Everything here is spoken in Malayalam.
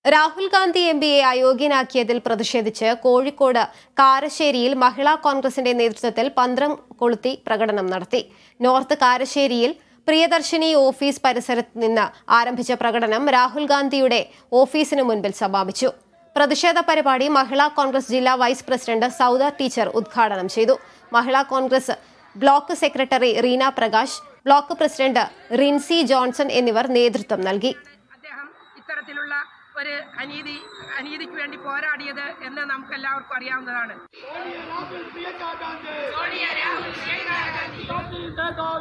രാഹുൽ ഗാന്ധി എം പിയെ അയോഗ്യനാക്കിയതിൽ പ്രതിഷേധിച്ച് കോഴിക്കോട് കാരശ്ശേരിയിൽ മഹിളാ കോൺഗ്രസിന്റെ നേതൃത്വത്തിൽ പന്ത്രം കൊളുത്തി പ്രകടനം നടത്തി നോർത്ത് കാരശ്ശേരിയിൽ പ്രിയദർശിനി ഓഫീസ് പരിസരത്ത് നിന്ന് ആരംഭിച്ച പ്രകടനം രാഹുൽ ഗാന്ധിയുടെ ഓഫീസിന് മുൻപിൽ സമാപിച്ചു പ്രതിഷേധ പരിപാടി മഹിളാ കോൺഗ്രസ് ജില്ലാ വൈസ് പ്രസിഡന്റ് സൗദ ടീച്ചർ ഉദ്ഘാടനം ചെയ്തു Mahila Congress block secretary Reena Prakash block president Rincy Johnson എന്നിവർ നേതൃത്വം നൽകി അദ്ദേഹം ഇത്തരത്തിലുള്ള ഒരു അനീതി അനീതിക്ക് വേണ്ടി പോരാടിയത് എന്ന് നമുക്ക് എല്ലാവർക്കും അറിയാവുന്നതാണ് Gandhi Zindabad!